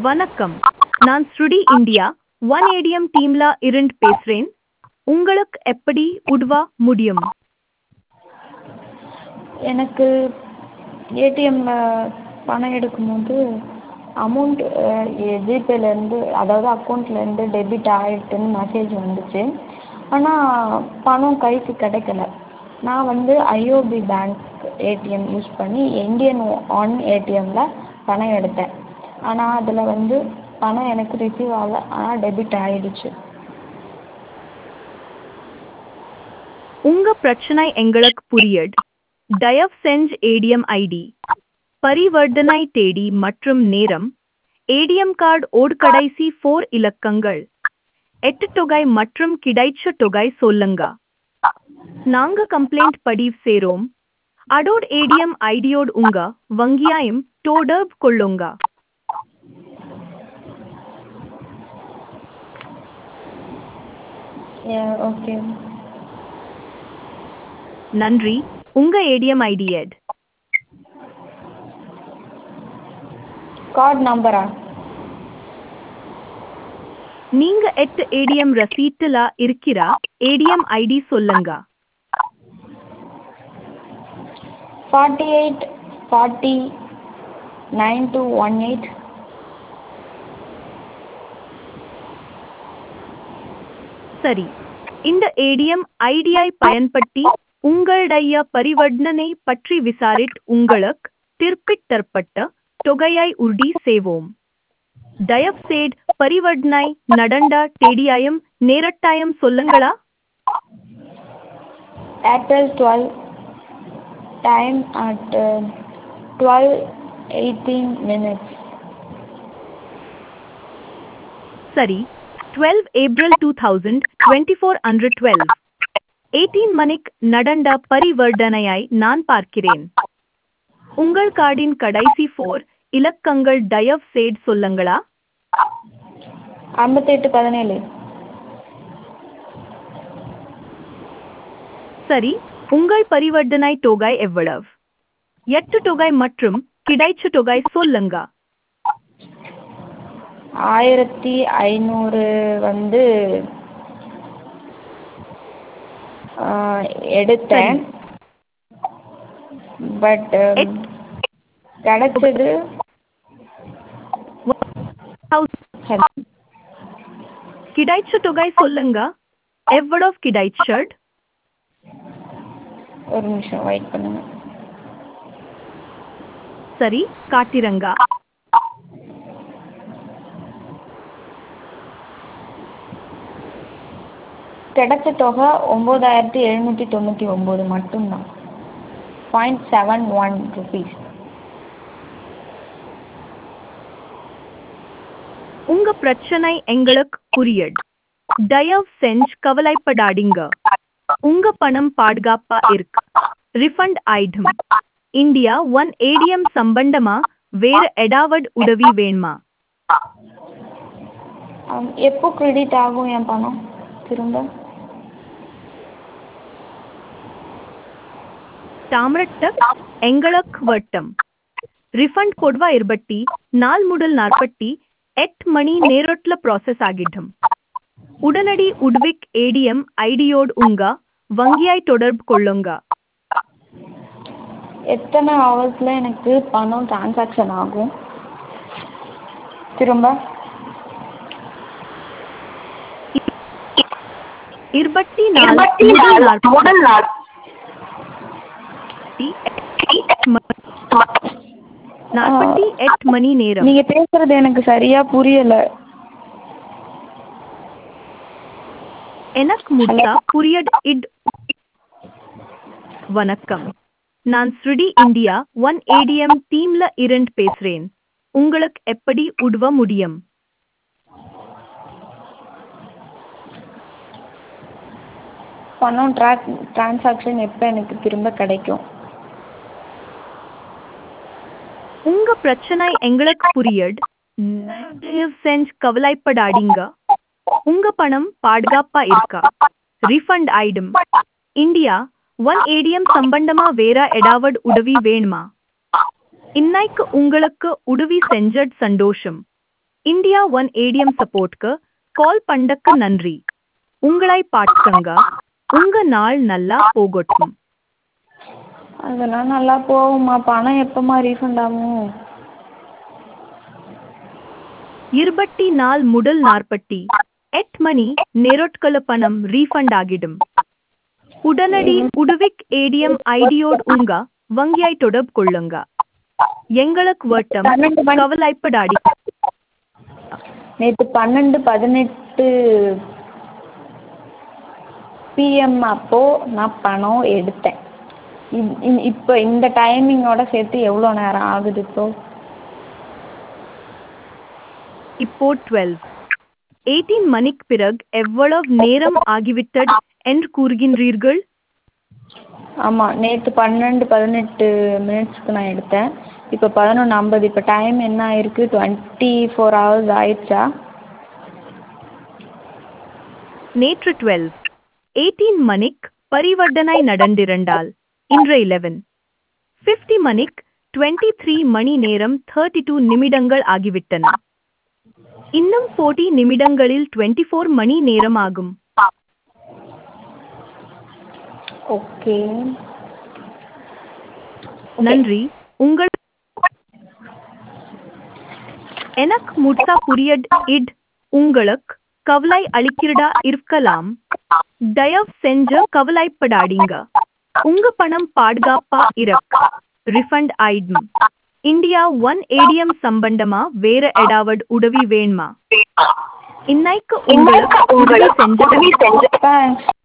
வணக்கம் நான் ஸ்ருடி இந்தியா ஒன் ஏடிஎம் டீம்ல இருந்து பேசுறேன் உங்களுக்கு எப்படி உதவ முடியும் எனக்கு ஏடிஎம்ல பணம் எடுக்கும்போது அமௌண்ட் ஜிபேலேருந்து அதாவது அக்கௌண்ட்லேருந்து டெபிட் ஆகிட்டுன்னு மெசேஜ் வந்துச்சு ஆனால் பணம் கைக்கு கிடைக்கல நான் வந்து ஐஓபி பேங்க் ஏடிஎம் யூஸ் பண்ணி இந்தியன் ஒன் ஏடிஎம்மில் பணம் எடுத்தேன் ஆனால் அதில் வந்து பணம் எனக்கு ரிசீவ் ஆகல ஆனால் டெபிட் ஆகிடுச்சு உங்க பிரச்சனை எங்களுக்கு புரியுது தயவு செஞ்சு ஏடிஎம் ஐடி பரிவர்த்தனை தேதி மற்றும் நேரம் ஏடிஎம் கார்டு ஓட் கடைசி ஃபோர் இலக்கங்கள் எட்டு தொகை மற்றும் கிடைச்ச தொகை சொல்லுங்க நாங்க கம்ப்ளைண்ட் பதிவு செய்றோம் அதோட ஏடிஎம் ஐடியோட உங்க வங்கியாயும் தொடர்பு கொள்ளுங்க ஓகே நன்றி உங்க ஏடிஎம் ஐடி எட் கார்டு நம்பரா நீங்க எட்டு ஏடிஎம் ரசீட்டுல இருக்கிற ஏடிஎம் ஐடி சொல்லுங்க forty eight forty nine two one eight சரி இந்த ஏடிஎம் ஐடியை பயன்படுத்தி உங்களுடைய பரிவர்த்தனை பற்றி விசாரித்து உங்களுக்கு திருப்பித் தரப்பட்ட தொகையை உறுதி செய்வோம் தயவுசெய்து பரிவர்த்தனை நடந்த தேதியாயும் நேரட்டாயம் சொல்லுங்களா Airtel twelve time at twelve eighteen minutes சரி twelve April two thousand twenty four hundred twelve eighteen மணிக்கு நடந்த பரிவர்த்தனையை நான் பார்க்கிறேன் உங்கள் கார்டின் கடைசி ஃபோர் இலக்கங்கள் தயவு செய்து சொல்லுங்களா ஐம்பத்தெட்டு பதினேழு சரி உங்கள் பரிவர்த்தனை தொகை எவ்வளவு எட்டு தொகை மற்றும் கிடைச்ச தொகை சொல்லுங்க ஆயிரத்தி ஐநூறு வந்து ஆஹ், எடுத்தேன் பட் எட்- கிடைச்சது hello. கிடைச்ச தொகை சொல்லுங்க எவ்வளவு கிடைச்சது ஒரு நிமிஷம் வெயிட் பண்ணுங்க சரி காட்டிரங்க கிடைச்ச தொகை ஒம்பதாயிரத்தி எழுநூற்றி தொண்ணூற்றி ஒம்பது மட்டும்தான் பாயிண்ட் செவன் ஒன் ருபீஸ் உங்க பிரச்சனை எங்களுக்கு புரியுது தயவு செஞ்சு கவலைப்படாதீங்க உங்க பணம் பாதுகாப்பா இருக்கு ரிஃபண்ட் ஆயிடும் இந்தியா ஒன் ஏடிஎம் சம்பந்தமா வேற ஏதாவது உதவி வேணுமா ஆம், எப்போ கிரெடிட் ஆகும் என் பணம் திரும்ப ತಾಮ್ರಟ್ಟ ಎಂಗಳಕ್ ವಟ್ಟಂ ರಿಫಂಡ್ ಕೊಡ್ವಾ ಇರ್ಬಟ್ಟಿ ನಾಲ್ ಮುಡಲ್ ನಾರ್ಪಟ್ಟಿ ಎಟ್ ಮಣಿ ನೇರೊಟ್ಲ ಪ್ರಾಸೆಸ್ ಆಗಿಡ್ಡಂ உடனடி உட்விக் ஏடிஎம் ஐடியோடு உங்க வங்கியாய் தொடர்பு கொள்ளுங்க எத்தனை ஹவர்ஸில் எனக்கு பணம் டிரான்சாக்ஷன் ஆகும் திரும்ப இருபத்தி நாலு முதல் நாற்பத்தி நாற்பத்தி எட்டு மணி நேரம் நீங்கள் பேசுறது எனக்கு சரியாக புரியலை எனக்கு முட்டா புரியட் இட் வணக்கம் நான் ஸ்ருடி இந்தியா ஒன் ஏடிஎம் டீம்ல இருந்து பேசுறேன் உங்களுக்கு எப்படி உதவ முடியும் பணம் ட்ராக் டிரான்சாக்ஷன் எப்போ எனக்கு திரும்ப கிடைக்கும் உங்க பிரச்சனை எங்களுக்கு புரியுது தயவு செஞ்சு கவலைப்படாதீங்க உங்க பணம் பாதுகாப்பா இருக்கா ரிஃபண்ட் ஆயிடும் இந்தியா ஒன் ஏடிஎம் சம்பந்தமா வேற ஏதாவது உதவி வேணுமா இன்னைக்கு உங்களுக்கு உதவி செஞ்சது சந்தோஷம் இந்தியா ஒன் ஏடிஎம் சப்போர்ட்க்கு கால் பண்ணக்கு நன்றி உங்களை பார்த்துக்கங்க உங்க நாள் நல்லா போகட்டும் அதெல்லாம் நல்லா போகும்மா பணம் எப்போம்மா ரீஃபண்ட் ஆகும் இருபத்தி நாள் முதல் நாற்பத்தி எட் மணி நேரொட்கள பணம் ரீஃபண்ட் ஆகிடும் உடனடி உடுவிக் ஏடிஎம் ஐடியோடு உங்க வங்கியை தொடர்பு கொள்ளுங்க எங்களுக்கு வட்டம் பன்னெண்டு மணி கவலைப்படாடி நேற்று பன்னெண்டு பதினெட்டு பிஎம் அப்போது நான் பணம் எடுத்தேன் இ- இ- இப்போ இந்த டைமிங்கோட சேர்த்து எவ்வளோ நேரம் ஆகுது இப்போ இப்போ டுவெல் எயிட்டீன் மணிக்கு பிறகு எவ்வளவு நேரம் ஆகிவிட்டது என்று கூறுகின்றீர்கள் ஆமாம் நேற்று பன்னெண்டு பதினெட்டு மினிட்ஸ்க்கு நான் எடுத்தேன் இப்போ பதினொன்று ஐம்பது இப்போ டைம் என்ன ஆயிருக்கு டுவெண்ட்டி ஃபோர் ஹவர்ஸ் ஆயிடுச்சா நேற்று டுவெல் எயிட்டீன் மணிக்கு பரிவர்த்தனை நடந்திருந்தால் இன்று இலெவன் ஃபிஃப்டி மணிக்கு டுவெண்ட்டி த்ரீ மணி நேரம் தேர்ட்டி டூ நிமிடங்கள் ஆகிவிட்டன இன்னும் ஃபோர்ட்டி நிமிடங்களில் டுவெண்ட்டி ஃபோர் மணி நேரம் ஆகும் ஓகே நன்றி உங்கள் எனக்கு முட்சா புரியட் இட் உங்களுக்கு கவலை அளிக்கிறதா இருக்கலாம் தயவு செஞ்சு கவலைப்படாதீங்க உங்க பணம் பாதுகாப்பா இருக்கு ரிஃபண்ட் ஆயிடும் இந்தியா ஒன் ஏடிஎம் சம்பந்தமா வேற ஏதாவது உதவி வேணுமா இன்னைக்கு உங்களுக்கு உதவி செஞ்சது தேங்க்ஸ்